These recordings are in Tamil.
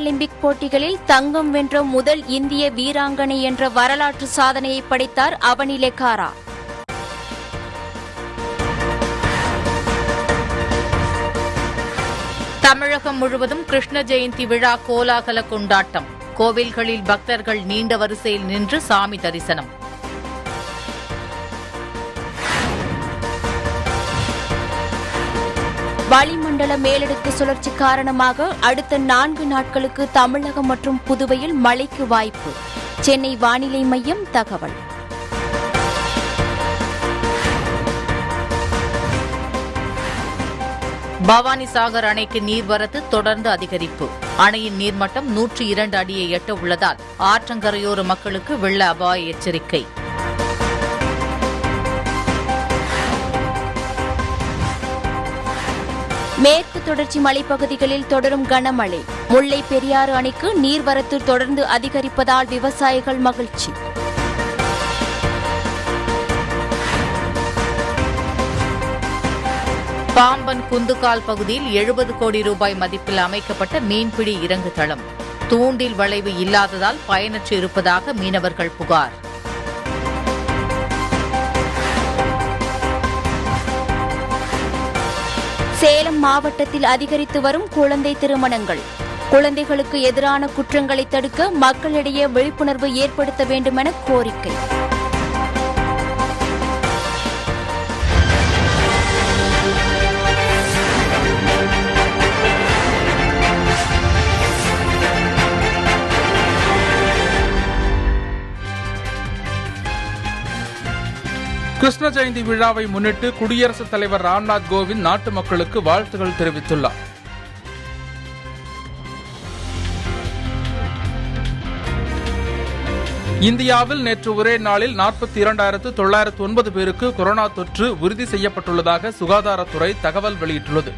பாராலிம்பிக் போட்டிகளில் தங்கம் வென்ற முதல் இந்திய வீராங்கனை என்ற வரலாற்று சாதனையை படைத்தார் அவனி லெக்காரா தமிழகம் முழுவதும் கிருஷ்ண ஜெயந்தி விழா கோலாகல கொண்டாட்டம் கோவில்களில் பக்தர்கள் நீண்ட வரிசையில் நின்று சாமி தரிசனம் வளிமண்டல மேலடுக்கு சுழற்சி காரணமாக அடுத்த நான்கு நாட்களுக்கு தமிழகம் மற்றும் புதுவையில் மழைக்கு வாய்ப்பு சென்னை வானிலை மையம் தகவல் பவானி சாகர் அணைக்கு நீர்வரத்து தொடர்ந்து அதிகரிப்பு அணையின் நீர்மட்டம் நூற்றி இரண்டு அடியை எட்ட உள்ளதால் ஆற்றங்கரையோர மக்களுக்கு வெள்ள அபாய எச்சரிக்கை மேற்கு தொடர்ச்சி மலைப்பகுதிகளில் தொடரும் கனமழை முல்லை பெரியாறு அணைக்கு நீர்வரத்து தொடர்ந்து அதிகரிப்பதால் விவசாயிகள் மகிழ்ச்சி பாம்பன் குந்துகால் பகுதியில் எழுபது கோடி ரூபாய் மதிப்பில் அமைக்கப்பட்ட மீன்பிடி இறங்கு தளம் தூண்டில் வளைவு இல்லாததால் பயனற்று இருப்பதாக மீனவர்கள் புகார் சேலம் மாவட்டத்தில் அதிகரித்து வரும் குழந்தை திருமணங்கள் குழந்தைகளுக்கு எதிரான குற்றங்களை தடுக்க மக்களிடையே விழிப்புணர்வு ஏற்படுத்த வேண்டுமென கோரிக்கை கிருஷ்ண ஜெயந்தி விழாவை முன்னிட்டு குடியரசுத் தலைவர் ராம்நாத் கோவிந்த் நாட்டு மக்களுக்கு வாழ்த்துகள் தெரிவித்துள்ளார் இந்தியாவில் நேற்று ஒரே நாளில் நாற்பத்தி இரண்டாயிரத்து தொள்ளாயிரத்து ஒன்பது பேருக்கு கொரோனா தொற்று உறுதி செய்யப்பட்டுள்ளதாக சுகாதாரத்துறை தகவல் வெளியிட்டுள்ளது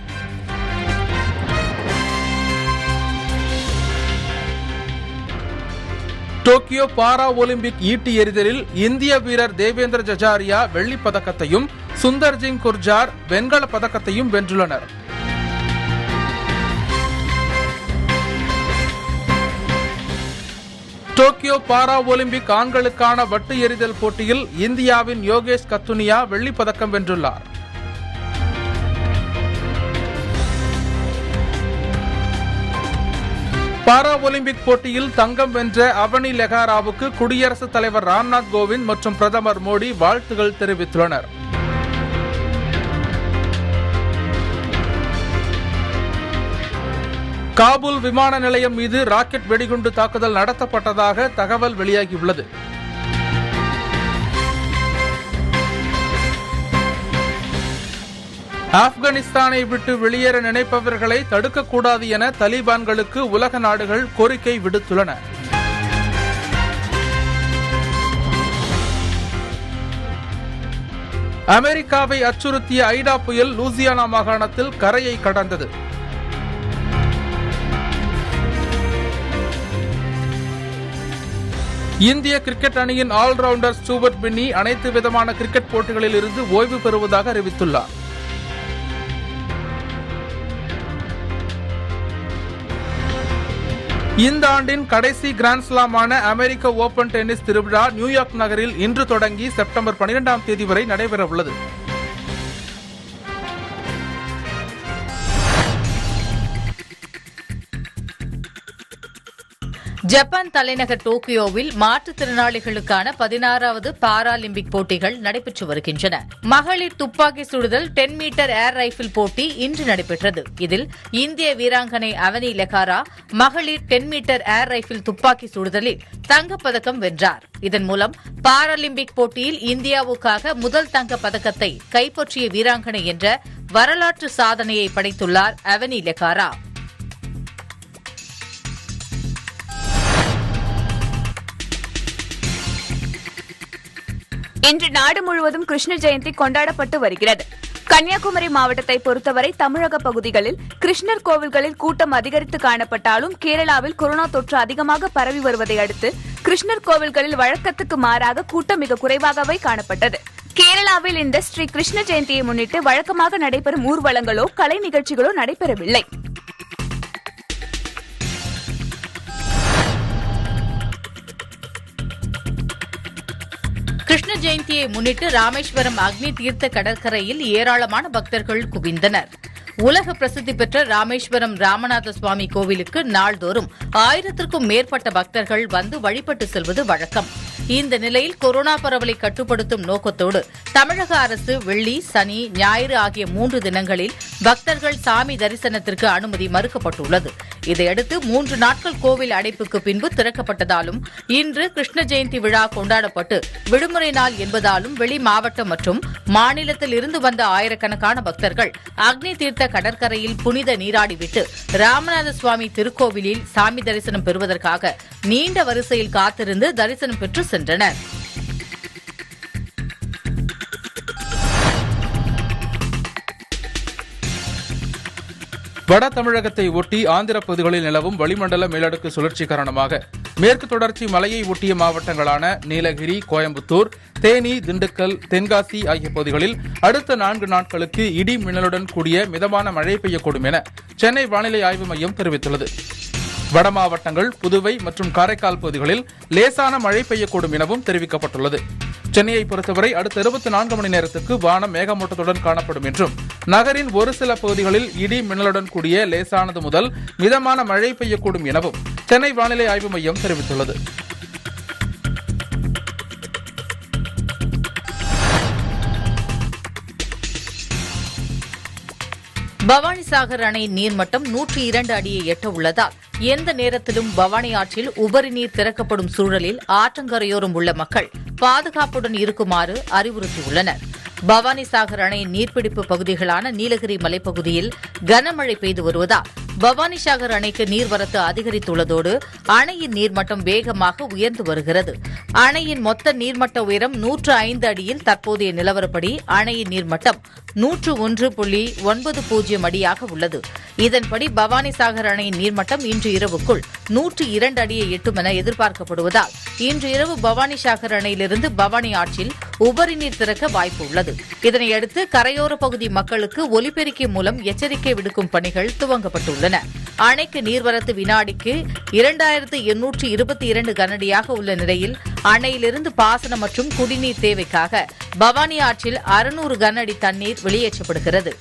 டோக்கியோ பாரா ஒலிம்பிக் ஈட்டி எறிதலில் இந்திய வீரர் தேவேந்திர ஜஜாரியா வெள்ளிப் பதக்கத்தையும் சுந்தர் சிங் குர்ஜார் வெண்கலப் பதக்கத்தையும் வென்றுள்ளனர் டோக்கியோ பாரா ஒலிம்பிக் ஆண்களுக்கான வட்டு எறிதல் போட்டியில் இந்தியாவின் யோகேஷ் கத்துனியா வெள்ளிப் பதக்கம் வென்றுள்ளார் பாரா ஒலிம்பிக் போட்டியில் தங்கம் வென்ற அவனி லெகாராவுக்கு குடியரசுத் தலைவர் ராம்நாத் கோவிந்த் மற்றும் பிரதமர் மோடி வாழ்த்துகள் தெரிவித்துள்ளனர் காபூல் விமான நிலையம் மீது ராக்கெட் வெடிகுண்டு தாக்குதல் நடத்தப்பட்டதாக தகவல் வெளியாகியுள்ளது ஆப்கானிஸ்தானை விட்டு வெளியேற நினைப்பவர்களை தடுக்கக்கூடாது என தலிபான்களுக்கு உலக நாடுகள் கோரிக்கை விடுத்துள்ளன அமெரிக்காவை அச்சுறுத்திய ஐடா புயல் லூசியானா மாகாணத்தில் கரையை கடந்தது இந்திய கிரிக்கெட் அணியின் ஆல்ரவுண்டர் ஸ்டூவர்ட் பின்னி அனைத்து விதமான கிரிக்கெட் போட்டிகளில் இருந்து ஓய்வு பெறுவதாக அறிவித்துள்ளார் இந்த ஆண்டின் கடைசி கிராண்ட்ஸ்லாமான அமெரிக்க ஓபன் டென்னிஸ் திருவிழா நியூயார்க் நகரில் இன்று தொடங்கி செப்டம்பர் 12ஆம் தேதி வரை நடைபெற உள்ளது ஜப்பான் தலைநகர் டோக்கியோவில் மாற்றுத்திறனாளிகளுக்கான பதினாறாவது பாராலிம்பிக் போட்டிகள் நடைபெற்று வருகின்றன மகளிர் துப்பாக்கி சுடுதல் டென் மீட்டர் ஏர் ரைபிள் போட்டி இன்று நடைபெற்றது இதில் இந்திய வீராங்கனை அவனி லெகாரா மகளிர் டென் மீட்டர் ஏர் ரைபிள் துப்பாக்கி சுடுதலில் தங்கப்பதக்கம் வென்றார் இதன் மூலம் பாராலிம்பிக் போட்டியில் இந்தியாவுக்காக முதல் தங்கப் பதக்கத்தை கைப்பற்றிய வீராங்கனை என்ற வரலாற்று சாதனையை படைத்துள்ளார் அவனி லெகாரா இன்று நாடு முழுவதும் கிருஷ்ண ஜெயந்தி கொண்டாடப்பட்டு வருகிறது கன்னியாகுமரி மாவட்டத்தை பொறுத்தவரை தமிழக பகுதிகளில் கிருஷ்ணர் கோவில்களில் கூட்டம் அதிகரித்து காணப்பட்டாலும் கேரளாவில் கொரோனா தொற்று அதிகமாக பரவி வருவதை அடுத்து கிருஷ்ணர் கோவில்களில் வழக்கத்துக்கு மாறாக கூட்டம் மிக குறைவாகவே காணப்பட்டது கேரளாவில் இந்த ஸ்ரீ கிருஷ்ண ஜெயந்தியை முன்னிட்டு வழக்கமாக நடைபெறும் ஊர்வலங்களோ கலை நிகழ்ச்சிகளோ நடைபெறவில்லை கிருஷ்ண ஜெயந்தியை முன்னிட்டு ராமேஸ்வரம் அக்னி தீர்த்த கடற்கரையில் ஏராளமான பக்தர்கள் குவிந்தனர் உலக பிரசித்தி பெற்ற ராமேஸ்வரம் ராமநாத சுவாமி கோவிலுக்கு நாள்தோறும் ஆயிரத்திற்கும் மேற்பட்ட பக்தர்கள் வந்து வழிபட்டு செல்வது வழக்கம் இந்த நிலையில் கொரோனா பரவலை கட்டுப்படுத்தும் நோக்கத்தோடு தமிழக அரசு வெள்ளி சனி ஞாயிறு ஆகிய மூன்று தினங்களில் பக்தர்கள் சாமி தரிசனத்திற்கு அனுமதி மறுக்கப்பட்டுள்ளது இதையடுத்து மூன்று நாட்கள் கோவில் அடைப்புக்கு பின்பு திறக்கப்பட்டதாலும் இன்று கிருஷ்ண ஜெயந்தி விழா கொண்டாடப்பட்டு விடுமுறை நாள் என்பதாலும் வெளி மாவட்டம் மற்றும் மாநிலத்தில் இருந்து வந்த ஆயிரக்கணக்கான பக்தர்கள் அக்னி தீர்த்த கடற்கரையில் புனித நீராடிவிட்டு ராமநாத சுவாமி திருக்கோவிலில் சாமி தரிசனம் பெறுவதற்காக நீண்ட வரிசையில் காத்திருந்து தரிசனம் பெற்று சென்றனர் வட தமிழகத்தை ஒட்டி ஆந்திர பகுதிகளில் நிலவும் வளிமண்டல மேலடுக்கு சுழற்சி காரணமாக மேற்கு தொடர்ச்சி மலையை ஒட்டிய மாவட்டங்களான நீலகிரி கோயம்புத்தூர் தேனி திண்டுக்கல் தென்காசி ஆகிய பகுதிகளில் அடுத்த நான்கு நாட்களுக்கு இடி மின்னலுடன் கூடிய மிதமான மழை பெய்யக்கூடும் என சென்னை வானிலை ஆய்வு மையம் தெரிவித்துள்ளது வட மாவட்டங்கள் புதுவை மற்றும் காரைக்கால் பகுதிகளில் லேசான மழை பெய்யக்கூடும் எனவும் தெரிவிக்கப்பட்டுள்ளது சென்னையை பொறுத்தவரை அடுத்த இருபத்தி நான்கு மணி நேரத்துக்கு வானம் மேகமூட்டத்துடன் காணப்படும் என்றும் நகரின் ஒரு சில பகுதிகளில் இடி மின்னலுடன் கூடிய லேசானது முதல் மிதமான மழை பெய்யக்கூடும் எனவும் சென்னை வானிலை ஆய்வு மையம் தெரிவித்துள்ளது பவானிசாகர் அணை நீர்மட்டம் நூற்றி இரண்டு அடியை எட்ட உள்ளதால் எந்த நேரத்திலும் பவானி ஆற்றில் உபரி நீர் திறக்கப்படும் சூழலில் ஆற்றங்கரையோரம் உள்ள மக்கள் பாதுகாப்புடன் இருக்குமாறு அறிவுறுத்தியுள்ளனர் பவானிசாகர் அணையின் நீர்பிடிப்பு பகுதிகளான நீலகிரி மலைப்பகுதியில் கனமழை பெய்து வருவதால் பவானிசாகர் அணைக்கு நீர்வரத்து அதிகரித்துள்ளதோடு அணையின் நீர்மட்டம் வேகமாக உயர்ந்து வருகிறது அணையின் மொத்த நீர்மட்ட உயரம் நூற்று ஐந்து அடியில் தற்போதைய நிலவரப்படி அணையின் நீர்மட்டம் நூற்று ஒன்று புள்ளி ஒன்பது பூஜ்ஜியம் அடியாக உள்ளது இதன்படி பவானிசாகர் அணையின் நீர்மட்டம் இன்று இரவுக்குள் நூற்று இரண்டு அடியை எட்டும் என எதிர்பார்க்கப்படுவதால் இன்று இரவு பவானிசாகர் அணையிலிருந்து பவானி ஆற்றில் உபரி நீர் திறக்க வாய்ப்பு உள்ளது இதனையடுத்து கரையோர பகுதி மக்களுக்கு ஒலிபெருக்கி மூலம் எச்சரிக்கை விடுக்கும் பணிகள் துவங்கப்பட்டுள்ளன அணைக்கு நீர்வரத்து வினாடிக்கு இரண்டாயிரத்து எண்ணூற்று இருபத்தி இரண்டு கனடியாக உள்ள நிலையில் அணையிலிருந்து பாசனம் மற்றும் குடிநீர் தேவைக்காக பவானி ஆற்றில் அறுநூறு கனஅடி தண்ணீர் வெளியேற்றப்படுகிறது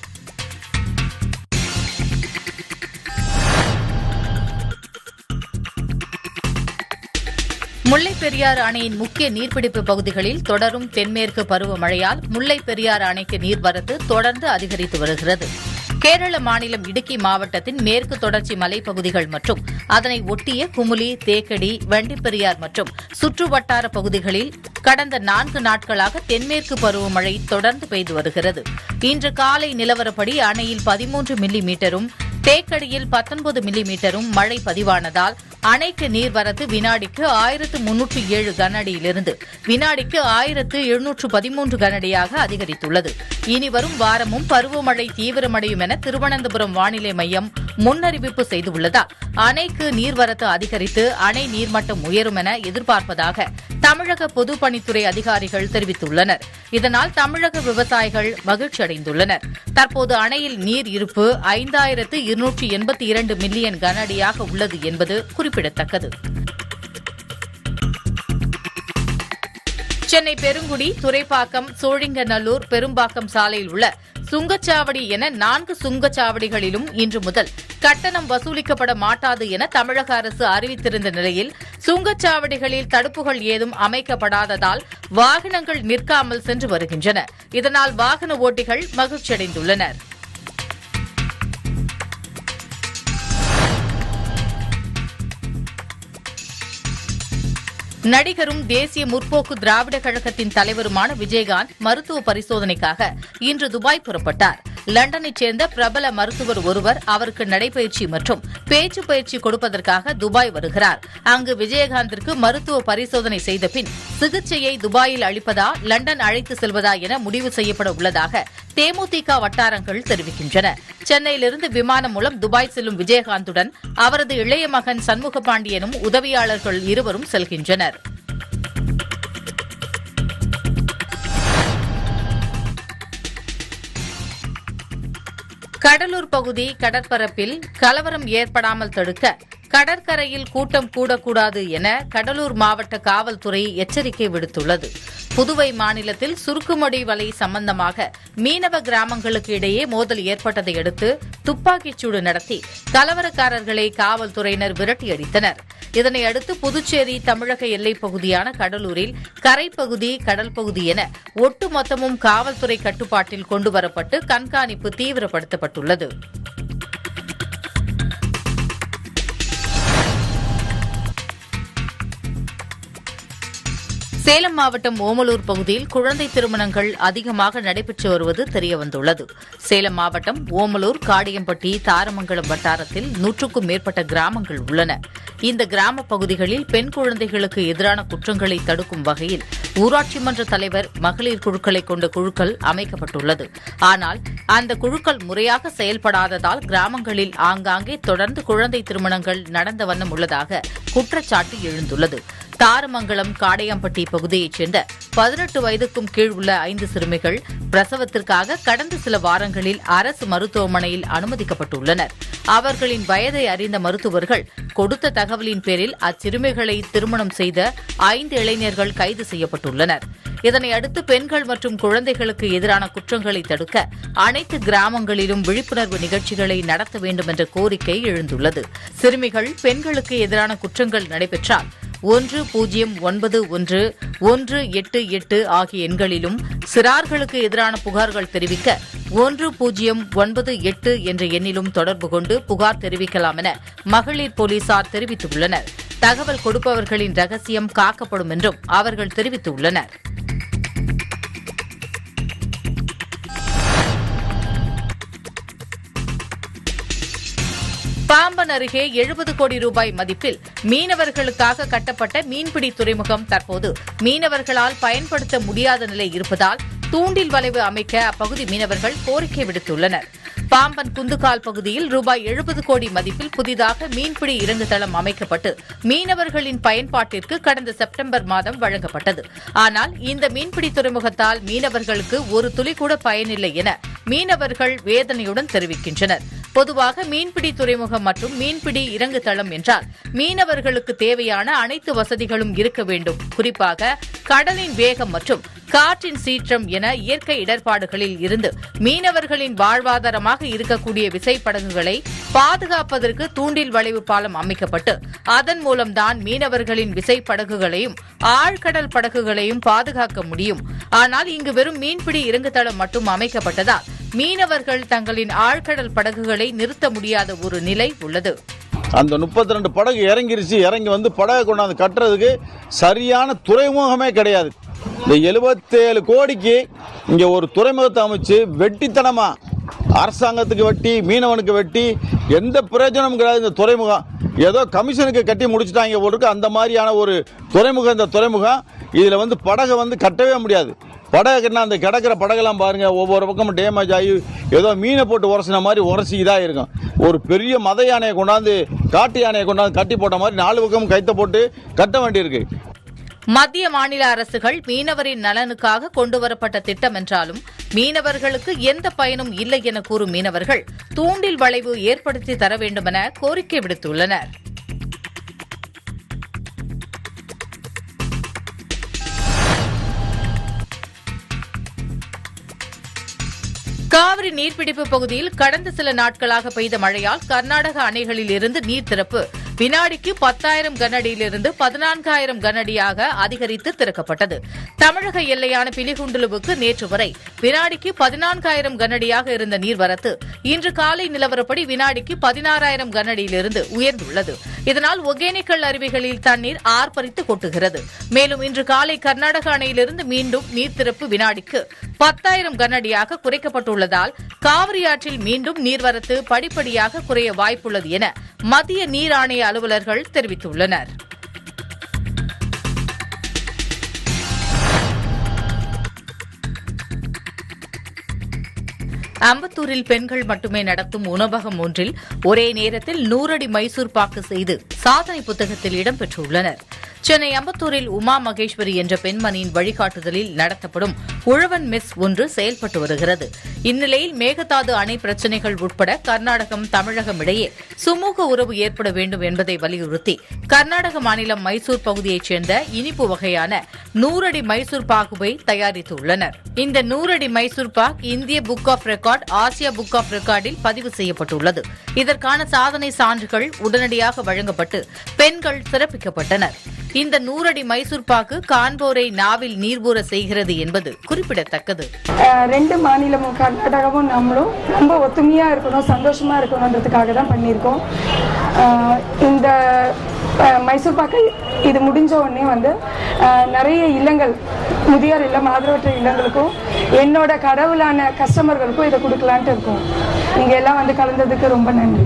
முல்லைப் பெரியாறு அணையின் முக்கிய நீர்பிடிப்பு பகுதிகளில் தொடரும் தென்மேற்கு பருவமழையால் முல்லைப் பெரியாறு அணைக்கு நீர்வரத்து தொடர்ந்து அதிகரித்து வருகிறது கேரள மாநிலம் இடுக்கி மாவட்டத்தின் மேற்கு தொடர்ச்சி மலைப்பகுதிகள் மற்றும் அதனை ஒட்டிய குமுளி தேக்கடி வண்டிப்பெரியார் மற்றும் சுற்றுவட்டார பகுதிகளில் கடந்த நான்கு நாட்களாக தென்மேற்கு பருவமழை தொடர்ந்து பெய்து வருகிறது இன்று காலை நிலவரப்படி அணையில் பதிமூன்று மில்லி மீட்டரும் தேக்கடியில் பத்தொன்பது மில்லி மீட்டரும் மழை பதிவானதால் அணைக்கு நீர்வரத்து வினாடிக்கு ஆயிரத்து முன்னூற்று ஏழு கனஅடியிலிருந்து வினாடிக்கு ஆயிரத்து எழுநூற்று பதிமூன்று கனஅடியாக அதிகரித்துள்ளது இனி வரும் வாரமும் பருவமழை தீவிரமடையும் என திருவனந்தபுரம் வானிலை மையம் முன்னறிவிப்பு செய்துள்ளதால் அணைக்கு நீர்வரத்து அதிகரித்து அணை நீர்மட்டம் உயரும் என எதிர்பார்ப்பதாக தமிழக பொதுப்பணித்துறை அதிகாரிகள் தெரிவித்துள்ளனர் இதனால் தமிழக விவசாயிகள் மகிழ்ச்சி அடைந்துள்ளனர் தற்போது அணையில் நீர் இருப்பு ஐந்தாயிரத்து இருநூற்றி எண்பத்தி இரண்டு மில்லியன் கன அடியாக உள்ளது என்பது குறிப்பிடத்தக்கது சென்னை பெருங்குடி துறைப்பாக்கம் சோழிங்கநல்லூர் பெரும்பாக்கம் சாலையில் உள்ள சுங்கச்சாவடி என நான்கு சுங்கச்சாவடிகளிலும் இன்று முதல் கட்டணம் வசூலிக்கப்பட மாட்டாது என தமிழக அரசு அறிவித்திருந்த நிலையில் சுங்கச்சாவடிகளில் தடுப்புகள் ஏதும் அமைக்கப்படாததால் வாகனங்கள் நிற்காமல் சென்று வருகின்றன இதனால் வாகன ஓட்டிகள் மகிழ்ச்சியடைந்துள்ளனர் நடிகரும் தேசிய முற்போக்கு திராவிட கழகத்தின் தலைவருமான விஜயகாந்த் மருத்துவ பரிசோதனைக்காக இன்று துபாய் புறப்பட்டார் லண்டனைச் சேர்ந்த பிரபல மருத்துவர் ஒருவர் அவருக்கு நடைபயிற்சி மற்றும் பேச்சு பயிற்சி கொடுப்பதற்காக துபாய் வருகிறார் அங்கு விஜயகாந்திற்கு மருத்துவ பரிசோதனை செய்த பின் சிகிச்சையை துபாயில் அளிப்பதா லண்டன் அழைத்து செல்வதா என முடிவு செய்யப்பட உள்ளதாக தேமுதிக வட்டாரங்கள் தெரிவிக்கின்றன சென்னையிலிருந்து விமானம் மூலம் துபாய் செல்லும் விஜயகாந்துடன் அவரது இளைய மகன் சண்முக பாண்டியனும் உதவியாளர்கள் இருவரும் செல்கின்றனர் கடலூர் பகுதி கடற்பரப்பில் கலவரம் ஏற்படாமல் தடுக்க கடற்கரையில் கூட்டம் கூடக்கூடாது என கடலூர் மாவட்ட காவல்துறை எச்சரிக்கை விடுத்துள்ளது புதுவை மாநிலத்தில் சுருக்குமடி வலை சம்பந்தமாக மீனவ கிராமங்களுக்கு இடையே மோதல் ஏற்பட்டதை அடுத்து துப்பாக்கிச்சூடு நடத்தி கலவரக்காரர்களை காவல்துறையினர் விரட்டியடித்தனர் இதனை அடுத்து புதுச்சேரி தமிழக எல்லைப் பகுதியான கடலூரில் கரைப்பகுதி கடல் பகுதி என ஒட்டுமொத்தமும் காவல்துறை கட்டுப்பாட்டில் கொண்டுவரப்பட்டு கண்காணிப்பு தீவிரப்படுத்தப்பட்டுள்ளது சேலம் மாவட்டம் ஓமலூர் பகுதியில் குழந்தை திருமணங்கள் அதிகமாக நடைபெற்று வருவது தெரியவந்துள்ளது சேலம் மாவட்டம் ஓமலூர் காடியம்பட்டி தாரமங்கலம் வட்டாரத்தில் நூற்றுக்கும் மேற்பட்ட கிராமங்கள் உள்ளன இந்த கிராம பகுதிகளில் பெண் குழந்தைகளுக்கு எதிரான குற்றங்களை தடுக்கும் வகையில் ஊராட்சி மன்ற தலைவர் மகளிர் குழுக்களை கொண்ட குழுக்கள் அமைக்கப்பட்டுள்ளது ஆனால் அந்த குழுக்கள் முறையாக செயல்படாததால் கிராமங்களில் ஆங்காங்கே தொடர்ந்து குழந்தை திருமணங்கள் நடந்த வண்ணம் உள்ளதாக குற்றச்சாட்டு எழுந்துள்ளது தாரமங்கலம் காடையம்பட்டி பகுதியைச் சேர்ந்த பதினெட்டு வயதுக்கும் கீழ் உள்ள ஐந்து சிறுமிகள் பிரசவத்திற்காக கடந்த சில வாரங்களில் அரசு மருத்துவமனையில் அனுமதிக்கப்பட்டுள்ளனர் அவர்களின் வயதை அறிந்த மருத்துவர்கள் கொடுத்த தகவலின் பேரில் அச்சிறுமிகளை திருமணம் செய்த ஐந்து இளைஞர்கள் கைது செய்யப்பட்டுள்ளனர் இதனை அடுத்து பெண்கள் மற்றும் குழந்தைகளுக்கு எதிரான குற்றங்களை தடுக்க அனைத்து கிராமங்களிலும் விழிப்புணர்வு நிகழ்ச்சிகளை நடத்த வேண்டும் என்ற கோரிக்கை எழுந்துள்ளது சிறுமிகள் பெண்களுக்கு எதிரான குற்றங்கள் நடைபெற்றால் ஒன்று பூஜ்ஜியம் ஒன்பது ஒன்று ஒன்று எட்டு எட்டு ஆகிய எண்களிலும் சிறார்களுக்கு எதிரான புகார்கள் தெரிவிக்க ஒன்று பூஜ்ஜியம் ஒன்பது எட்டு என்ற எண்ணிலும் தொடர்பு கொண்டு புகார் தெரிவிக்கலாம் என மகளிர் போலீசார் தெரிவித்துள்ளனர் தகவல் கொடுப்பவர்களின் ரகசியம் காக்கப்படும் என்றும் அவர்கள் தெரிவித்துள்ளனர் பாம்பன் அருகே எழுபது கோடி ரூபாய் மதிப்பில் மீனவர்களுக்காக கட்டப்பட்ட மீன்பிடி துறைமுகம் தற்போது மீனவர்களால் பயன்படுத்த முடியாத நிலை இருப்பதால் தூண்டில் வளைவு அமைக்க அப்பகுதி மீனவர்கள் கோரிக்கை விடுத்துள்ளனர் பாம்பன் குந்துகால் பகுதியில் ரூபாய் எழுபது கோடி மதிப்பில் புதிதாக மீன்பிடி இறங்குதளம் அமைக்கப்பட்டு மீனவர்களின் பயன்பாட்டிற்கு கடந்த செப்டம்பர் மாதம் வழங்கப்பட்டது ஆனால் இந்த மீன்பிடி துறைமுகத்தால் மீனவர்களுக்கு ஒரு துளி கூட பயனில்லை என மீனவர்கள் வேதனையுடன் தெரிவிக்கின்றனர் பொதுவாக மீன்பிடி துறைமுகம் மற்றும் மீன்பிடி இறங்கு தளம் என்றால் மீனவர்களுக்கு தேவையான அனைத்து வசதிகளும் இருக்க வேண்டும் குறிப்பாக கடலின் வேகம் மற்றும் காற்றின் சீற்றம் என இயற்கை இடர்பாடுகளில் இருந்து மீனவர்களின் வாழ்வாதாரமாக இருக்கக்கூடிய விசைப்படகுகளை பாதுகாப்பதற்கு தூண்டில் வளைவு பாலம் அமைக்கப்பட்டு அதன் மூலம்தான் மீனவர்களின் விசைப்படகுகளையும் ஆழ்கடல் படகுகளையும் பாதுகாக்க முடியும் ஆனால் இங்கு வெறும் மீன்பிடி இறங்குதளம் மட்டும் அமைக்கப்பட்டதால் மீனவர்கள் தங்களின் ஆழ்கடல் படகுகளை நிறுத்த முடியாத ஒரு நிலை உள்ளது அந்த முப்பத்தி ரெண்டு படகு இறங்கிருச்சு இறங்கி வந்து படகு கொண்டாந்து கட்டுறதுக்கு சரியான துறைமுகமே கிடையாது இந்த எழுபத்தேழு கோடிக்கு இங்க ஒரு துறைமுகத்தை அமைச்சு வெட்டித்தனமா அரசாங்கத்துக்கு வெட்டி மீனவனுக்கு வெட்டி எந்த பிரயோஜனமும் கிடையாது இந்த துறைமுகம் ஏதோ கமிஷனுக்கு கட்டி முடிச்சுட்டாங்க போல இருக்கு அந்த மாதிரியான ஒரு துறைமுகம் இந்த துறைமுகம் இதுல வந்து படகை வந்து கட்டவே முடியாது படகு கட்டினா அந்த கிடக்கிற படகெல்லாம் பாருங்க ஒவ்வொரு பக்கமும் டேமேஜ் ஆகி ஏதோ மீனை போட்டு உரசின மாதிரி உரசி இதாக இருக்கும் ஒரு பெரிய மத யானையை கொண்டாந்து காட்டு யானையை கொண்டாந்து கட்டி போட்ட மாதிரி நாலு பக்கமும் கைத்த போட்டு கட்ட வேண்டியிருக்கு மத்திய மாநில அரசுகள் மீனவரின் நலனுக்காக கொண்டுவரப்பட்ட திட்டம் என்றாலும் மீனவர்களுக்கு எந்த பயனும் இல்லை என கூறும் மீனவர்கள் தூண்டில் வளைவு ஏற்படுத்தி தர வேண்டுமென கோரிக்கை விடுத்துள்ளனர் காவிரி நீர்பிடிப்பு பகுதியில் கடந்த சில நாட்களாக பெய்த மழையால் கர்நாடக அணைகளில் இருந்து நீர் திறப்பு வினாடிக்கு பத்தாயிரம் கனஅடியிலிருந்து பதினான்காயிரம் கனஅடியாக அதிகரித்து திறக்கப்பட்டது தமிழக எல்லையான பிலிகுண்டுலுவுக்கு நேற்று வரை வினாடிக்கு பதினான்காயிரம் கனஅடியாக இருந்த நீர்வரத்து இன்று காலை நிலவரப்படி வினாடிக்கு பதினாறாயிரம் கனஅடியிலிருந்து உயர்ந்துள்ளது இதனால் ஒகேனக்கல் அருவிகளில் தண்ணீர் ஆர்ப்பரித்து கொட்டுகிறது மேலும் இன்று காலை கர்நாடக அணையிலிருந்து மீண்டும் நீர் திறப்பு வினாடிக்கு பத்தாயிரம் கனஅடியாக குறைக்கப்பட்டுள்ளதால் காவிரி ஆற்றில் மீண்டும் நீர்வரத்து படிப்படியாக குறைய வாய்ப்புள்ளது என மத்திய நீர் ஆணைய அலுவலர்கள் தெரிவித்துள்ளனர் அம்பத்தூரில் பெண்கள் மட்டுமே நடத்தும் உணவகம் ஒன்றில் ஒரே நேரத்தில் நூறடி மைசூர் பாக்கு செய்து சாதனை புத்தகத்தில் இடம்பெற்றுள்ளனர் சென்னை அம்பத்தூரில் உமா மகேஸ்வரி என்ற பெண்மணியின் வழிகாட்டுதலில் நடத்தப்படும் உழவன் மிஸ் ஒன்று செயல்பட்டு வருகிறது இந்நிலையில் மேகதாது அணை பிரச்சினைகள் உட்பட கர்நாடகம் தமிழகம் இடையே சுமூக உறவு ஏற்பட வேண்டும் என்பதை வலியுறுத்தி கர்நாடக மாநிலம் மைசூர் பகுதியைச் சேர்ந்த இனிப்பு வகையான நூறடி மைசூர் பாகுவை தயாரித்துள்ளனர் இந்த நூறடி மைசூர் பாக் இந்திய book of record Asia book of ரெக்கார்டில் பதிவு செய்யப்பட்டுள்ளது இதற்கான சாதனை சான்றுகள் உடனடியாக வழங்கப்பட்டு பெண்கள் சிறப்பிக்கப்பட்டனர் இந்த நூறடி மைசூர் பாக்கு காண்போரை நாவில் நீர்வூற செய்கிறது என்பது குறிப்பிடத்தக்கது அஹ் ரெண்டு மாநிலமும் கர்நாடகாவும் நம்மளும் ரொம்ப ஒத்துமையா இருக்கணும் சந்தோஷமா இருக்கணுன்றதுக்காக தான் பண்ணியிருக்கோம் அஹ் இந்த அஹ், மைசூர் பாக்கு இது முடிஞ்ச உடனே வந்து அஹ், நிறைய இல்லங்கள் முதியோர் இல்லம் ஆதரவற்ற இல்லங்களுக்கும் என்னோட கடவுளான கஸ்டமர்களுக்கும் இதை கொடுக்கலான்ட்டு இருக்கோம் நீங்க எல்லாம் வந்து கலந்ததுக்கு ரொம்ப நன்றி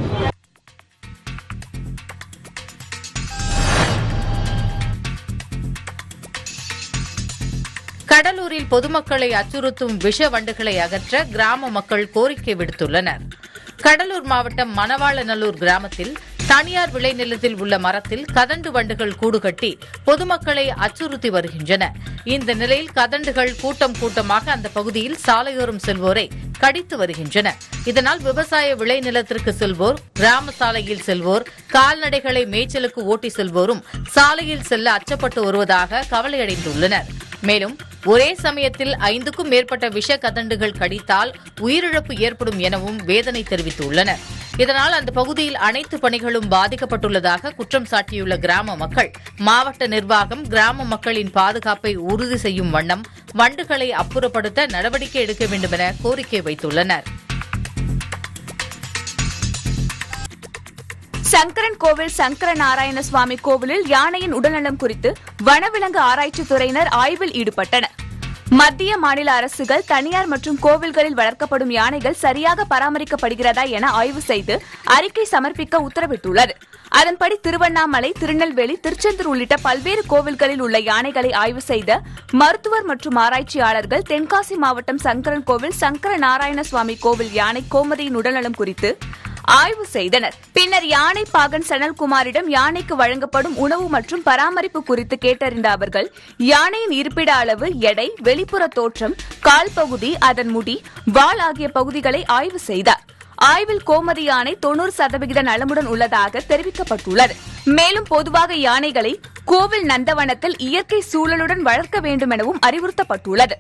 கடலூரில் பொதுமக்களை அச்சுறுத்தும் விஷ வண்டுகளை அகற்ற கிராம மக்கள் கோரிக்கை விடுத்துள்ளனர் கடலூர் மாவட்டம் மணவாளநல்லூர் கிராமத்தில் தனியார் விளைநிலத்தில் உள்ள மரத்தில் கதண்டு வண்டுகள் கூடு கட்டி பொதுமக்களை அச்சுறுத்தி வருகின்றன இந்த நிலையில் கதண்டுகள் கூட்டம் கூட்டமாக அந்த பகுதியில் சாலையோரம் செல்வோரை கடித்து வருகின்றன இதனால் விவசாய விளைநிலத்திற்கு செல்வோர் கிராம சாலையில் செல்வோர் கால்நடைகளை மேய்ச்சலுக்கு ஓட்டி செல்வோரும் சாலையில் செல்ல அச்சப்பட்டு வருவதாக கவலையடைந்துள்ளனர் மேலும் ஒரே சமயத்தில் ஐந்துக்கும் மேற்பட்ட விஷ கதண்டுகள் கடித்தால் உயிரிழப்பு ஏற்படும் எனவும் வேதனை தெரிவித்துள்ளனர் இதனால் அந்த பகுதியில் அனைத்து பணிகளும் பாதிக்கப்பட்டுள்ளதாக குற்றம் சாட்டியுள்ள கிராம மக்கள் மாவட்ட நிர்வாகம் கிராம மக்களின் பாதுகாப்பை உறுதி செய்யும் வண்ணம் வண்டுகளை அப்புறப்படுத்த நடவடிக்கை எடுக்க வேண்டும் என கோரிக்கை வைத்துள்ளனர் சங்கரன் கோவில் சங்கர நாராயண சுவாமி கோவிலில் யானையின் உடல்நலம் குறித்து வனவிலங்கு ஆராய்ச்சித் துறையினர் ஆய்வில் ஈடுபட்டனர் மத்திய மாநில அரசுகள் தனியார் மற்றும் கோவில்களில் வளர்க்கப்படும் யானைகள் சரியாக பராமரிக்கப்படுகிறதா என ஆய்வு செய்து அறிக்கை சமர்ப்பிக்க உத்தரவிட்டுள்ளது அதன்படி திருவண்ணாமலை திருநெல்வேலி திருச்செந்தூர் உள்ளிட்ட பல்வேறு கோவில்களில் உள்ள யானைகளை ஆய்வு செய்த மருத்துவர் மற்றும் ஆராய்ச்சியாளர்கள் தென்காசி மாவட்டம் சங்கரன் கோவில் சங்கர நாராயண சுவாமி கோவில் யானை கோமதியின் உடல்நலம் குறித்து ஆய்வு செய்தனர் பின்னர் யானை பாகன் சனல்குமாரிடம் யானைக்கு வழங்கப்படும் உணவு மற்றும் பராமரிப்பு குறித்து கேட்டறிந்த அவர்கள் யானையின் இருப்பிட அளவு எடை வெளிப்புற தோற்றம் கால் பகுதி அதன் முடி வால் ஆகிய பகுதிகளை ஆய்வு செய்தார் ஆய்வில் கோமதி யானை தொண்ணூறு சதவிகித நலமுடன் உள்ளதாக தெரிவிக்கப்பட்டுள்ளது மேலும் பொதுவாக யானைகளை கோவில் நந்தவனத்தில் இயற்கை சூழலுடன் வளர்க்க வேண்டும் எனவும் அறிவுறுத்தப்பட்டுள்ளது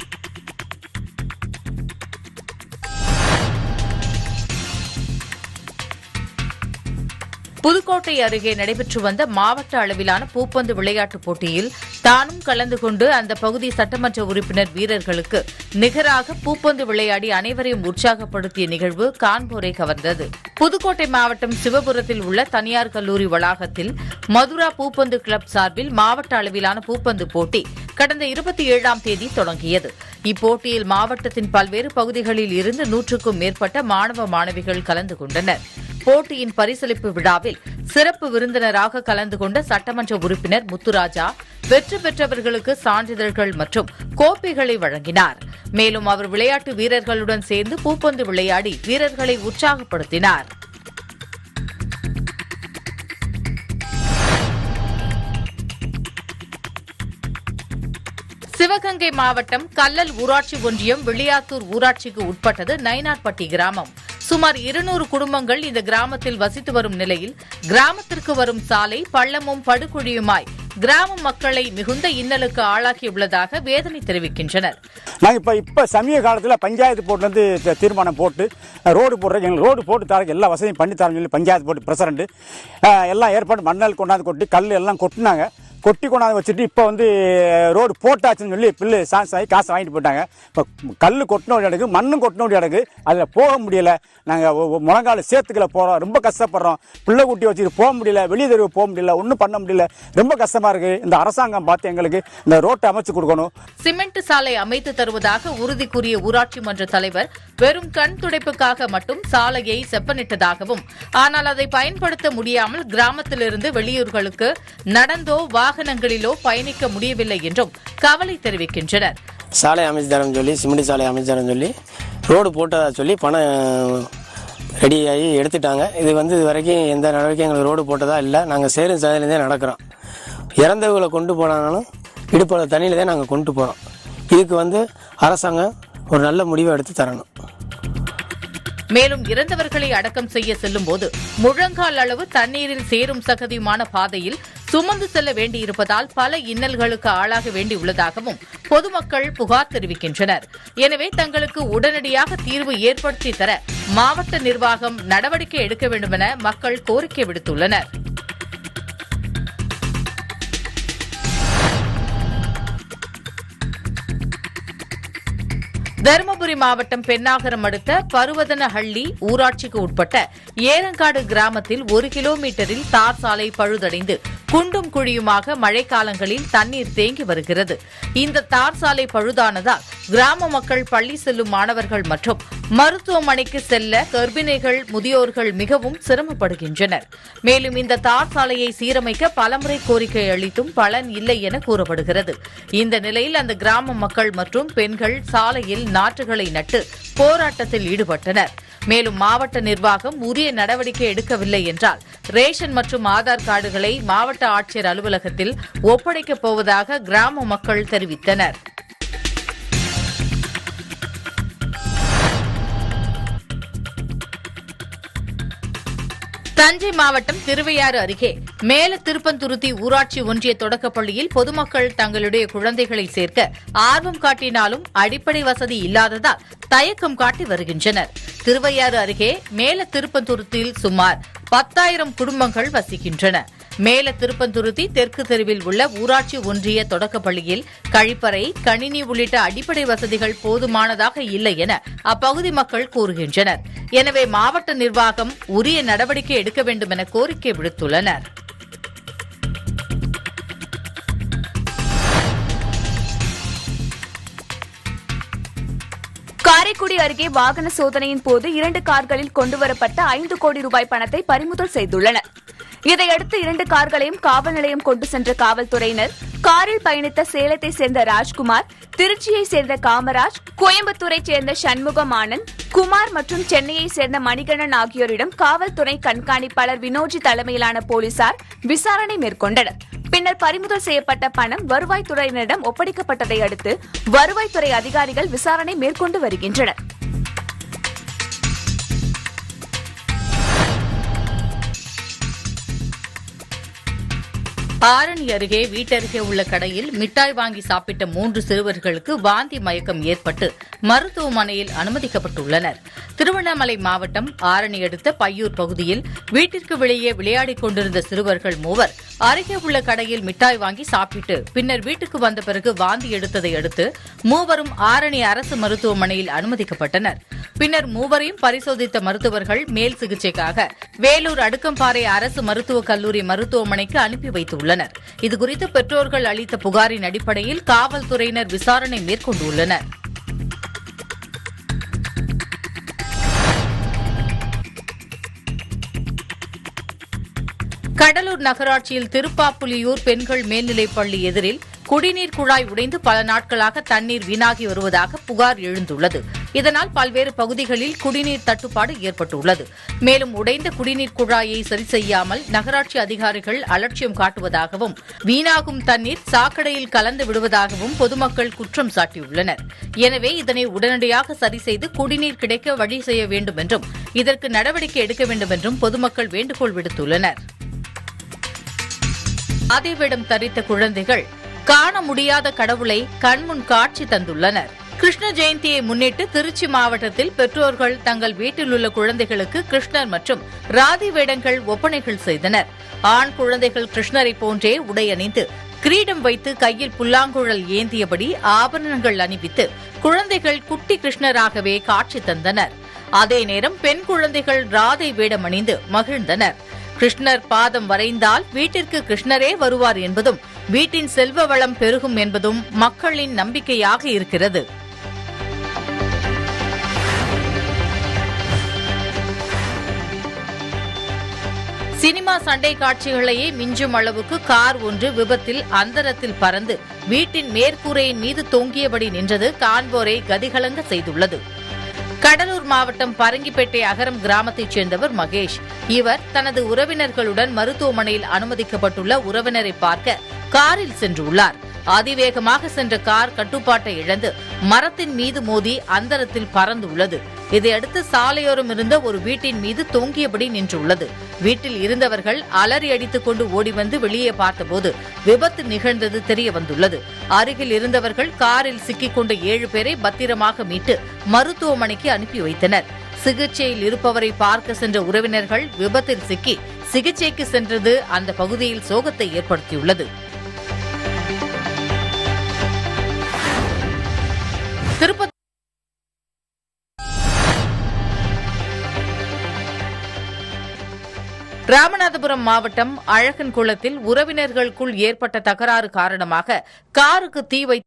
புதுக்கோட்டை அருகே நடைபெற்று வந்த மாவட்ட அளவிலான பூப்பந்து விளையாட்டுப் போட்டியில் தானும் கலந்து கொண்டு அந்த பகுதி சட்டமன்ற உறுப்பினர் வீரர்களுக்கு நிகராக பூப்பந்து விளையாடி அனைவரையும் உற்சாகப்படுத்திய நிகழ்வு காண்போரை கவர்ந்தது புதுக்கோட்டை மாவட்டம் சிவபுரத்தில் உள்ள தனியார் கல்லூரி வளாகத்தில் மதுரா பூப்பந்து கிளப் சார்பில் மாவட்ட அளவிலான பூப்பந்து போட்டி கடந்த இருபத்தி ஏழாம் தேதி தொடங்கியது இப்போட்டியில் மாவட்டத்தின் பல்வேறு பகுதிகளில் இருந்து நூற்றுக்கும் மேற்பட்ட மாணவ மாணவிகள் கலந்து கொண்டனர் போட்டியின் பரிசளிப்பு விழாவில் சிறப்பு விருந்தினராக கலந்து கொண்ட சட்டமன்ற உறுப்பினர் முத்துராஜா வெற்றி பெற்றவர்களுக்கு சான்றிதழ்கள் மற்றும் கோப்பைகளை வழங்கினார் மேலும் அவர் விளையாட்டு வீரர்களுடன் சேர்ந்து பூப்பந்து விளையாடி வீரர்களை உற்சாகப்படுத்தினார் சிவகங்கை மாவட்டம் கல்லல் ஊராட்சி ஒன்றியம் விளியாத்தூர் ஊராட்சிக்கு உட்பட்டது நைனார்பட்டி கிராமம் சுமார் இருநூறு குடும்பங்கள் இந்த கிராமத்தில் வசித்து வரும் நிலையில் கிராமத்திற்கு வரும் சாலை பள்ளமும் படுகுழியுமாய் கிராம மக்களை மிகுந்த இன்னலுக்கு ஆளாக்கியுள்ளதாக வேதனை தெரிவிக்கின்றனர் நாங்கள் இப்போ இப்போ சமீப காலத்தில் பஞ்சாயத்து போட்டு வந்து தி- தீர்மானம் போட்டு அஹ், ரோடு போடுறதுக்கு எங்களுக்கு ரோடு போட்டு தரக்கு எல்லா வசதியும் பண்ணி தரேன்னு சொல்லி பஞ்சாயத்து போட்டு பிரசிடண்ட் எல்லாம் ஏற்பாடு மண்ணல் கொண்டாந்து கொட்டி கல் எல்லாம் கொட்டினாங்க கொட்டி கொண்டாந்து வச்சுட்டு இப்போ வந்து ரோடு போட்டாச்சுன்னு சொல்லி பில்லு சான்ஸ் ஆகி காசு வாங்கிட்டு போயிட்டாங்க இப்போ கல் கொட்டினோட இடக்கு மண்ணும் கொட்டினோட இடக்கு அதில் போக முடியல நாங்கள் முழங்கால சேத்துக்களை போகிறோம் ரொம்ப கஷ்டப்படுறோம் பிள்ளை குட்டி வச்சுட்டு போக முடியல வெளியே தெருவு போக முடியல ஒன்றும் பண்ண முடியல ரொம்ப கஷ்டமாக இருக்குது இந்த அரசாங்கம் பார்த்து எங்களுக்கு இந்த ரோட்டை அமைச்சு கொடுக்கணும் சிமெண்ட் சாலை அமைத்து தருவதாக உறுதி கூறிய ஊராட்சி மன்ற தலைவர் வெறும் கண் துடைப்புக்காக மட்டும் சாலையை செப்பனிட்டதாகவும் ஆனால் அதை பயன்படுத்த முடியாமல் கிராமத்திலிருந்து வெளியூர்களுக்கு நடந்தோ வாகனங்களிலோ பயணிக்க முடியவில்லை என்றும் கவலை தெரிவிக்கின்றனர் சாலை அமைச்சு தரேன்னு சொல்லி சிமெண்ட் சாலை அமைச்சு தரேன்னு சொல்லி ரோடு போட்டதா சொல்லி பணம் ரெடியாகி எடுத்துட்டாங்க இது வந்து இது வரைக்கும் எந்த நடவடிக்கையும் எங்களுக்கு ரோடு போட்டதா இல்லை நாங்கள் சேரும் சாலையிலேருந்தே நடக்கிறோம் இறந்தவங்களை கொண்டு போனாலும் இடுப்பில் தண்ணியில் தான் நாங்கள் கொண்டு போகிறோம் இதுக்கு வந்து அரசாங்கம் ஒரு நல்ல முடிவை எடுத்து தரணும் மேலும் இறந்தவர்களை அடக்கம் செய்ய செல்லும் போது முழங்கால் அளவு தண்ணீரில் சேரும் சகதியுமான பாதையில் சுமந்து செல்ல வேண்டியிருப்பதால் பல இன்னல்களுக்கு ஆளாக வேண்டியுள்ளதாகவும் பொதுமக்கள் புகார் தெரிவிக்கின்றனர் எனவே தங்களுக்கு உடனடியாக தீர்வு ஏற்படுத்தி தர மாவட்ட நிர்வாகம் நடவடிக்கை எடுக்க வேண்டுமென மக்கள் கோரிக்கை விடுத்துள்ளனர் தருமபுரி மாவட்டம் பென்னாகரம் அடுத்த பருவதனஹள்ளி ஊராட்சிக்கு உட்பட்ட ஏரங்காடு கிராமத்தில் ஒரு கிலோமீட்டரில் தார் சாலை பழுதடைந்து குண்டும் குழியுமாக மழைக்காலங்களில் தண்ணீர் தேங்கி வருகிறது இந்த தார் சாலை பழுதானதால் கிராம மக்கள் பள்ளி செல்லும் மாணவர்கள் மற்றும் மருத்துவமனைக்கு செல்ல கர்ப்பிணிகள் முதியோர்கள் மிகவும் சிரமப்படுகின்றனர் மேலும் இந்த தார் சாலையை சீரமைக்க பலமுறை கோரிக்கை அளித்தும் பலன் இல்லை என கூறப்படுகிறது இந்த நிலையில் அந்த கிராம மக்கள் மற்றும் பெண்கள் சாலையில் நாற்றுகளை நட்டு போராட்டத்தில் ஈடுபட்டனர் மேலும் மாவட்ட நிர்வாகம் உரிய நடவடிக்கை எடுக்கவில்லை என்றால் ரேஷன் மற்றும் ஆதார் கார்டுகளை மாவட்ட ஆட்சியர் அலுவலகத்தில் ஒப்படைக்கப் போவதாக கிராம மக்கள் தெரிவித்தனர் தஞ்சை மாவட்டம் திருவையாறு அருகே மேல திருப்பந்துருத்தி ஊராட்சி ஒன்றிய தொடக்கப்பள்ளியில் பொதுமக்கள் தங்களுடைய குழந்தைகளை சேர்க்க ஆர்வம் காட்டினாலும் அடிப்படை வசதி இல்லாததால் தயக்கம் காட்டி வருகின்றனர் திருவையாறு அருகே மேல திருப்பந்துருத்தியில் சுமார் பத்தாயிரம் குடும்பங்கள் வசிக்கின்றன மேல திருப்பந்துருத்தி தெற்கு தெருவில் உள்ள ஊராட்சி ஒன்றிய தொடக்கப்பள்ளியில் கழிப்பறை கணினி உள்ளிட்ட அடிப்படை வசதிகள் போதுமானதாக இல்லை என அப்பகுதி மக்கள் கூறுகின்றனர் எனவே மாவட்ட நிர்வாகம் உரிய நடவடிக்கை எடுக்க வேண்டும் என கோரிக்கை விடுத்துள்ளனர் காரைக்குடி அருகே வாகன சோதனையின் போது இரண்டு கார்களில் கொண்டுவரப்பட்ட ஐந்து கோடி ரூபாய் பணத்தை பறிமுதல் செய்துள்ளனர் இதையடுத்து இரண்டு கார்களையும் காவல் நிலையம் கொண்டு சென்ற காவல்துறையினர் காரில் பயணித்த சேலத்தை சேர்ந்த ராஜ்குமார் திருச்சியை சேர்ந்த காமராஜ் கோயம்புத்தூரை சேர்ந்த சண்முகம் ஆனந்த் குமார் மற்றும் சென்னையை சேர்ந்த மணிகண்டன் ஆகியோரிடம் காவல்துறை கண்காணிப்பாளர் வினோஜி தலைமையிலான போலீசார் விசாரணை மேற்கொண்டனர் பின்னர் பறிமுதல் செய்யப்பட்ட பணம் வருவாய்த்துறையினரிடம் ஒப்படைக்கப்பட்டதை அடுத்து வருவாய்த்துறை அதிகாரிகள் விசாரணை மேற்கொண்டு வருகின்றனர் ஆரணி அருகே வீட்டருகே உள்ள கடையில் மிட்டாய் வாங்கி சாப்பிட்ட மூன்று சிறுவர்களுக்கு வாந்தி மயக்கம் ஏற்பட்டு மருத்துவமனையில் அனுமதிக்கப்பட்டுள்ளனர் திருவண்ணாமலை மாவட்டம் ஆரணி அடுத்த பையூர் பகுதியில் வீட்டிற்கு வெளியே விளையாடிக் கொண்டிருந்த சிறுவர்கள் மூவர் அருகே உள்ள கடையில் மிட்டாய் வாங்கி சாப்பிட்டு பின்னர் வீட்டுக்கு வந்த பிறகு வாந்தி எடுத்ததை அடுத்து மூவரும் ஆரணி அரசு மருத்துவமனையில் அனுமதிக்கப்பட்டனர் பின்னர் மூவரையும் பரிசோதித்த மருத்துவர்கள் மேல் சிகிச்சைக்காக வேலூர் அடுக்கம்பாறை அரசு மருத்துவக் கல்லூரி மருத்துவமனைக்கு அனுப்பி வைத்துள்ளனர் இதுகுறித்து பெற்றோர்கள் அளித்த புகாரின் அடிப்படையில் காவல்துறையினர் விசாரணை மேற்கொண்டுள்ளனர் கடலூர் நகராட்சியில் திருப்பாப்புலியூர் பெண்கள் மேல்நிலைப் பள்ளி எதிரில் குடிநீர் குழாய் உடைந்து பல நாட்களாக தண்ணீர் வீணாகி வருவதாக புகார் எழுந்துள்ளது இதனால் பல்வேறு பகுதிகளில் குடிநீர் தட்டுப்பாடு ஏற்பட்டுள்ளது மேலும் உடைந்த குடிநீர் குழாயை சரி செய்யாமல் நகராட்சி அதிகாரிகள் அலட்சியம் காட்டுவதாகவும் வீணாகும் தண்ணீர் சாக்கடையில் கலந்து விடுவதாகவும் பொதுமக்கள் குற்றம் சாட்டியுள்ளனர் எனவே இதனை உடனடியாக சரி செய்து குடிநீர் கிடைக்க வழி செய்ய வேண்டும் என்றும் இதற்கு நடவடிக்கை எடுக்க வேண்டும் என்றும் பொதுமக்கள் வேண்டுகோள் விடுத்துள்ளனர் ஆதிவேடம் தரித்த குழந்தைகள் காண முடியாத கடவுளை கண்முன் காட்சி தந்துள்ளனர் கிருஷ்ண ஜெயந்தியை முன்னிட்டு திருச்சி மாவட்டத்தில் பெற்றோர்கள் தங்கள் வீட்டில் உள்ள குழந்தைகளுக்கு கிருஷ்ணர் மற்றும் ராதி வேடங்கள் ஒப்பனைகள் செய்தனர் ஆண் குழந்தைகள் கிருஷ்ணரை போன்றே உடை அணிந்து கிரீடம் வைத்து கையில் புல்லாங்குழல் ஏந்தியபடி ஆபரணங்கள் அணிவித்து குழந்தைகள் குட்டி கிருஷ்ணராகவே காட்சி தந்தனர் அதே நேரம் பெண் குழந்தைகள் ராதை வேடம் அணிந்து மகிழ்ந்தனர் கிருஷ்ணர் பாதம் வரைந்தால் வீட்டிற்கு கிருஷ்ணரே வருவார் என்பதும் வீட்டின் செல்வ வளம் பெருகும் என்பதும் மக்களின் நம்பிக்கையாக இருக்கிறது சினிமா சண்டை காட்சிகளையே மிஞ்சும் அளவுக்கு கார் ஒன்று விபத்தில் அந்தரத்தில் பறந்து வீட்டின் மேற்கூரையின் மீது தொங்கியபடி நின்றது காண்போரை கதிகலங்க செய்துள்ளது கடலூர் மாவட்டம் பரங்கிப்பேட்டை அகரம் கிராமத்தைச் சேர்ந்தவர் மகேஷ் இவர் தனது உறவினர்களுடன் மருத்துவமனையில் அனுமதிக்கப்பட்டுள்ள உறவினரை பார்க்க காரில் சென்றுள்ளார் அதிவேகமாக சென்ற கார் கட்டுப்பாட்டை இழந்து மரத்தின் மீது மோதி அந்தரத்தில் பறந்துள்ளது இதையடுத்து சாலையோரம் இருந்த ஒரு வீட்டின் மீது தொங்கியபடி நின்றுள்ளது வீட்டில் இருந்தவர்கள் அலறி அடித்துக் கொண்டு ஓடி வந்து வெளியே பார்த்தபோது விபத்து நிகழ்ந்தது தெரிய வந்துள்ளது அருகில் இருந்தவர்கள் காரில் சிக்கிக் கொண்ட ஏழு பேரை பத்திரமாக மீட்டு மருத்துவமனைக்கு அனுப்பி வைத்தனர் சிகிச்சையில் இருப்பவரை பார்க்க சென்ற உறவினர்கள் விபத்தில் சிக்கி சிகிச்சைக்கு சென்றது அந்த பகுதியில் சோகத்தை ஏற்படுத்தியுள்ளது திருப்பதி ராமநாதபுரம் மாவட்டம் அழகன் குளத்தில் உறவினர்களுக்குள் ஏற்பட்ட தகராறு காரணமாக காருக்கு தீ வைத்து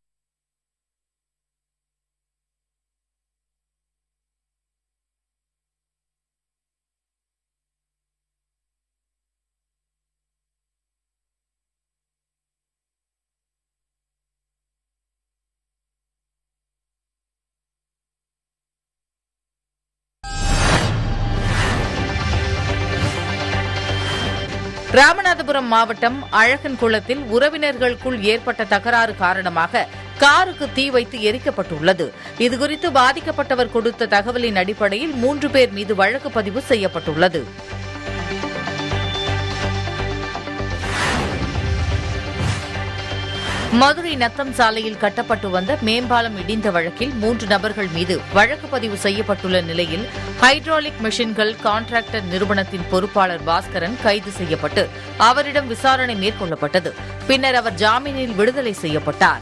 ராமநாதபுரம் மாவட்டம் அழகன் குளத்தில் உறவினர்களுக்குள் ஏற்பட்ட தகராறு காரணமாக காருக்கு தீ வைத்து எரிக்கப்பட்டுள்ளது இதுகுறித்து பாதிக்கப்பட்டவர் கொடுத்த தகவலின் அடிப்படையில் மூன்று பேர் மீது வழக்கு பதிவு செய்யப்பட்டுள்ளது மதுரை நத்தம் சாலையில் கட்டப்பட்டு வந்த மேம்பாலம் இடிந்த வழக்கில் மூன்று நபர்கள் மீது வழக்கு பதிவு செய்யப்பட்டுள்ள நிலையில் ஹைட்ராலிக் மெஷின்கள் கான்ட்ராக்டர் நிறுவனத்தின் பொறுப்பாளர் பாஸ்கரன் கைது செய்யப்பட்டு அவரிடம் விசாரணை மேற்கொள்ளப்பட்டது பின்னர் அவர் ஜாமீனில் விடுதலை செய்யப்பட்டார்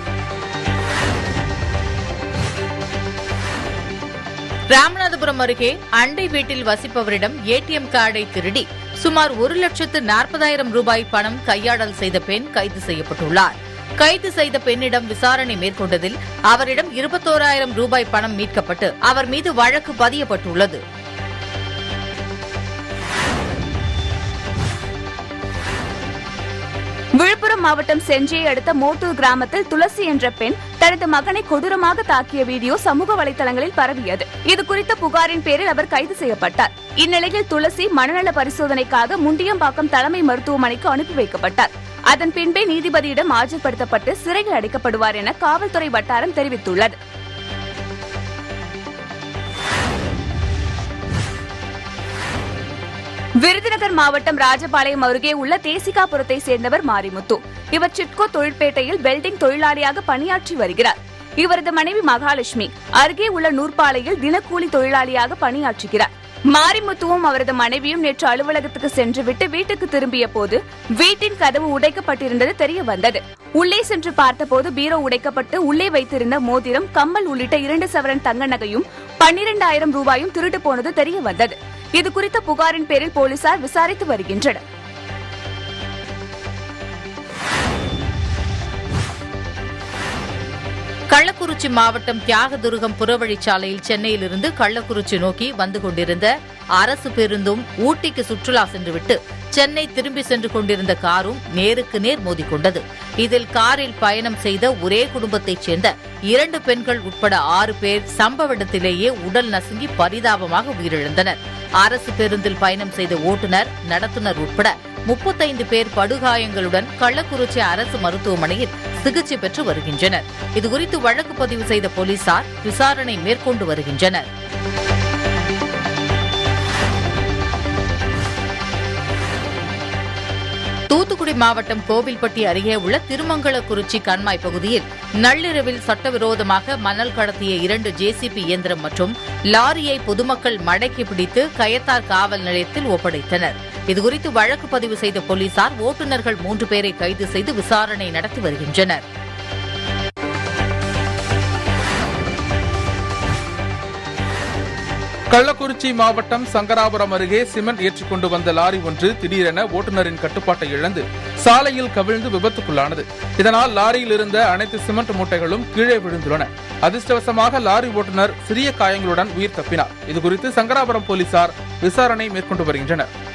ராமநாதபுரம் அருகே அண்டை வீட்டில் வசிப்பவரிடம் ஏடிஎம் கார்டை திருடி சுமார் ஒரு லட்சத்து நாற்பதாயிரம் ரூபாய் பணம் கையாடல் செய்த பெண் கைது செய்யப்பட்டுள்ளார் கைது செய்த பெண்ணிடம் விசாரணை மேற்கொண்டதில் அவரிடம் இருபத்தோராயிரம் ரூபாய் பணம் மீட்கப்பட்டு அவர் மீது வழக்கு பதியப்பட்டுள்ளது விழுப்புரம் மாவட்டம் செஞ்சியை அடுத்த மோட்டூர் கிராமத்தில் துளசி என்ற பெண் தனது மகனை கொடூரமாக தாக்கிய வீடியோ சமூக வலைதளங்களில் பரவியது இது குறித்த புகாரின் பேரில் அவர் கைது செய்யப்பட்டார் இந்நிலையில் துளசி மனநல பரிசோதனைக்காக முண்டியம்பாக்கம் தலைமை மருத்துவமனைக்கு அனுப்பி வைக்கப்பட்டார் அதன் பின்பே நீதிபதியிடம் ஆஜர்படுத்தப்பட்டு சிறையில் அடைக்கப்படுவார் என காவல்துறை வட்டாரம் தெரிவித்துள்ளது விருதுநகர் மாவட்டம் ராஜபாளையம் அருகே உள்ள தேசிகாபுரத்தை சேர்ந்தவர் மாரிமுத்து இவர் சிட்கோ தொழிற்பேட்டையில் வெல்டிங் தொழிலாளியாக பணியாற்றி வருகிறார் இவரது மனைவி மகாலட்சுமி அருகே உள்ள நூற்பாலையில் தினக்கூலி தொழிலாளியாக பணியாற்றுகிறார் மாரிமுத்துவும் அவரது மனைவியும் நேற்று அலுவலகத்துக்கு சென்றுவிட்டு வீட்டுக்கு திரும்பிய போது வீட்டின் கதவு உடைக்கப்பட்டிருந்தது தெரிய வந்தது உள்ளே சென்று பார்த்தபோது பீரோ உடைக்கப்பட்டு உள்ளே வைத்திருந்த மோதிரம் கம்மல் உள்ளிட்ட இரண்டு சவரன் தங்க நகையும் பன்னிரண்டாயிரம் ரூபாயும் திருட்டு போனது தெரிய வந்தது இது குறித்த புகாரின் பேரில் போலீசார் விசாரித்து வருகின்றனர் கள்ளக்குறிச்சி மாவட்டம் தியாகதுருகம் புறவழிச்சாலையில் சென்னையிலிருந்து கள்ளக்குறிச்சி நோக்கி வந்து கொண்டிருந்த அரசு பேருந்தும் ஊட்டிக்கு சுற்றுலா சென்றுவிட்டு சென்னை திரும்பி சென்று கொண்டிருந்த காரும் நேருக்கு நேர் மோதிக்கொண்டது இதில் காரில் பயணம் செய்த ஒரே குடும்பத்தைச் சேர்ந்த இரண்டு பெண்கள் உட்பட ஆறு பேர் சம்பவ இடத்திலேயே உடல் நசுங்கி பரிதாபமாக உயிரிழந்தனர் அரசு பேருந்தில் பயணம் செய்த ஓட்டுநர் நடத்துனர் உட்பட முப்பத்தைந்து பேர் படுகாயங்களுடன் கள்ளக்குறிச்சி அரசு மருத்துவமனையில் சிகிச்சை பெற்று வருகின்றனர் இதுகுறித்து வழக்கு பதிவு செய்த போலீசார் விசாரணை மேற்கொண்டு வருகின்றனர் தூத்துக்குடி மாவட்டம் கோவில்பட்டி அருகே உள்ள திருமங்கலக்குறிச்சி கண்மாய் பகுதியில் நள்ளிரவில் சட்டவிரோதமாக மணல் கடத்திய இரண்டு ஜேசிபி இயந்திரம் மற்றும் லாரியை பொதுமக்கள் மடக்கி பிடித்து கயத்தார் காவல் நிலையத்தில் ஒப்படைத்தனர் இதுகுறித்து வழக்கு பதிவு செய்த போலீசார் ஓட்டுநர்கள் மூன்று பேரை கைது செய்து விசாரணை நடத்தி வருகின்றனர் கள்ளக்குறிச்சி மாவட்டம் சங்கராபுரம் அருகே சிமெண்ட் ஏற்றிக் கொண்டு வந்த லாரி ஒன்று திடீரென ஓட்டுநரின் கட்டுப்பாட்டை இழந்து சாலையில் கவிழ்ந்து விபத்துக்குள்ளானது இதனால் லாரியில் இருந்த அனைத்து சிமெண்ட் மூட்டைகளும் கீழே விழுந்துள்ளன அதிர்ஷ்டவசமாக லாரி ஓட்டுநர் சிறிய காயங்களுடன் உயிர் தப்பினார் இதுகுறித்து சங்கராபுரம் போலீசார் விசாரணை மேற்கொண்டு வருகின்றனர்